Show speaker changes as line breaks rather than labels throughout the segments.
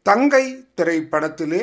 தங்கை திரைப்படத்திலே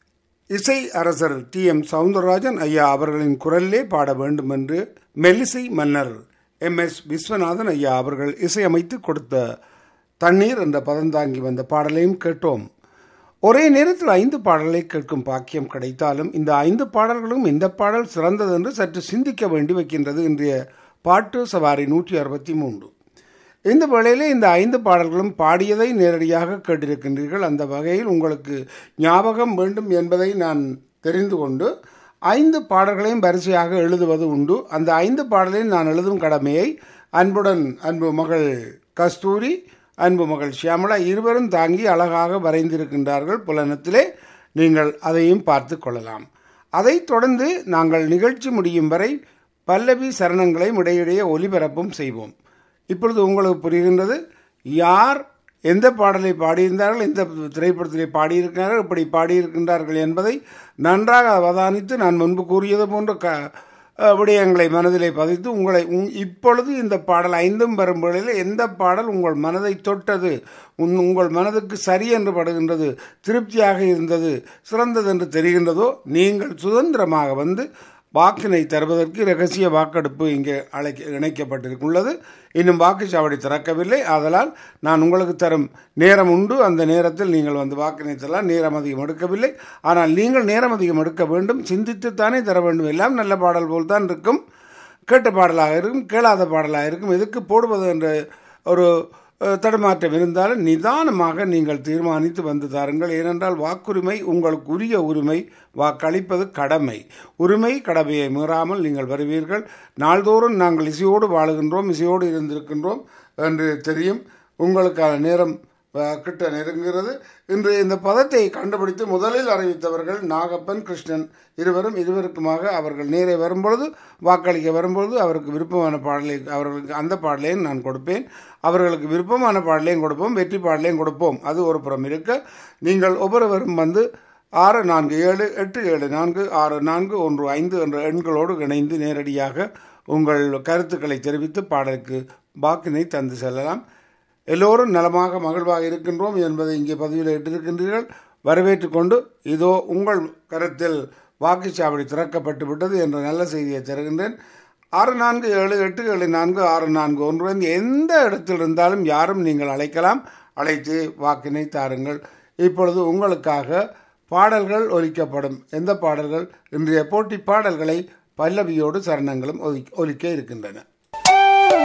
இசை அரசர் டி எம் சவுந்தரராஜன் ஐயா அவர்களின் குரலிலே பாட வேண்டும் என்று மெல்லிசை மன்னர் எம் எஸ் விஸ்வநாதன் ஐயா அவர்கள் இசையமைத்து கொடுத்த தண்ணீர் என்ற பதந்தாங்கி வந்த பாடலையும் கேட்டோம் ஒரே நேரத்தில் ஐந்து பாடல்களை கேட்கும் பாக்கியம் கிடைத்தாலும் இந்த ஐந்து பாடல்களும் இந்த பாடல் சிறந்தது என்று சற்று சிந்திக்க வேண்டி வைக்கின்றது இன்றைய பாட்டு சவாரி நூற்றி அறுபத்தி மூன்று இந்த வேளையிலே இந்த ஐந்து பாடல்களும் பாடியதை நேரடியாக கேட்டிருக்கின்றீர்கள் அந்த வகையில் உங்களுக்கு ஞாபகம் வேண்டும் என்பதை நான் தெரிந்து கொண்டு ஐந்து பாடல்களையும் வரிசையாக எழுதுவது உண்டு அந்த ஐந்து பாடலையும் நான் எழுதும் கடமையை அன்புடன் அன்பு மகள் கஸ்தூரி அன்பு மகள் ஷியாமலா இருவரும் தாங்கி அழகாக வரைந்திருக்கின்றார்கள் புலனத்திலே நீங்கள் அதையும் பார்த்து கொள்ளலாம் அதைத் தொடர்ந்து நாங்கள் நிகழ்ச்சி முடியும் வரை பல்லவி சரணங்களையும் இடையிடையே ஒலிபரப்பும் செய்வோம் இப்பொழுது உங்களுக்கு புரிகின்றது யார் எந்த பாடலை பாடியிருந்தார்கள் எந்த திரைப்படத்திலே பாடியிருக்கிறார்கள் இப்படி பாடியிருக்கின்றார்கள் என்பதை நன்றாக அவதானித்து நான் முன்பு கூறியது போன்ற க விடயங்களை மனதிலே பதித்து உங்களை இப்பொழுது இந்த பாடல் ஐந்தும் வரும் வேளையில் எந்த பாடல் உங்கள் மனதை தொட்டது உன் உங்கள் மனதுக்கு சரி என்று படுகின்றது திருப்தியாக இருந்தது சிறந்தது என்று தெரிகின்றதோ நீங்கள் சுதந்திரமாக வந்து வாக்கினை தருவதற்கு ரகசிய வாக்கெடுப்பு இங்கே அழைக்க இணைக்கப்பட்டிருக்குள்ளது இன்னும் வாக்குச்சாவடி திறக்கவில்லை ஆதலால் நான் உங்களுக்கு தரும் நேரம் உண்டு அந்த நேரத்தில் நீங்கள் வந்து வாக்கினை தரலாம் நேரம் அதிகம் எடுக்கவில்லை ஆனால் நீங்கள் நேரம் அதிகம் எடுக்க வேண்டும் சிந்தித்துத்தானே தர வேண்டும் எல்லாம் நல்ல பாடல் போல் தான் இருக்கும் கேட்ட பாடலாக இருக்கும் கேளாத பாடலாக இருக்கும் எதுக்கு போடுவது என்ற ஒரு தடுமாற்றம் இருந்தாலும் நிதானமாக நீங்கள் தீர்மானித்து வந்து தாருங்கள் ஏனென்றால் வாக்குரிமை உங்களுக்கு உரிய உரிமை வாக்களிப்பது கடமை உரிமை கடமையை மீறாமல் நீங்கள் வருவீர்கள் நாள்தோறும் நாங்கள் இசையோடு வாழுகின்றோம் இசையோடு இருந்திருக்கின்றோம் என்று தெரியும் உங்களுக்கான நேரம் கிட்ட நெருங்குகிறது இன்று இந்த பதத்தை கண்டுபிடித்து முதலில் அறிவித்தவர்கள் நாகப்பன் கிருஷ்ணன் இருவரும் இருவருக்குமாக அவர்கள் நேரே வரும்பொழுது வாக்களிக்க வரும்பொழுது அவருக்கு விருப்பமான பாடலை அவர்களுக்கு அந்த பாடலையும் நான் கொடுப்பேன் அவர்களுக்கு விருப்பமான பாடலையும் கொடுப்போம் வெற்றி பாடலையும் கொடுப்போம் அது ஒரு புறம் இருக்க நீங்கள் ஒவ்வொருவரும் வந்து ஆறு நான்கு ஏழு எட்டு ஏழு நான்கு ஆறு நான்கு ஒன்று ஐந்து என்ற எண்களோடு இணைந்து நேரடியாக உங்கள் கருத்துக்களை தெரிவித்து பாடலுக்கு வாக்கினை தந்து செல்லலாம் எல்லோரும் நலமாக மகிழ்வாக இருக்கின்றோம் என்பதை இங்கே பதிவில் இட்டிருக்கின்றீர்கள் வரவேற்றுக் கொண்டு இதோ உங்கள் கருத்தில் வாக்குச்சாவடி திறக்கப்பட்டு விட்டது என்ற நல்ல செய்தியை தருகின்றேன் ஆறு நான்கு ஏழு எட்டு ஏழு நான்கு ஆறு நான்கு ஒன்று எந்த இடத்தில் இருந்தாலும் யாரும் நீங்கள் அழைக்கலாம் அழைத்து வாக்கினை தாருங்கள் இப்பொழுது உங்களுக்காக பாடல்கள் ஒலிக்கப்படும் எந்த பாடல்கள் இன்றைய போட்டி பாடல்களை பல்லவியோடு சரணங்களும் ஒலிக்க இருக்கின்றன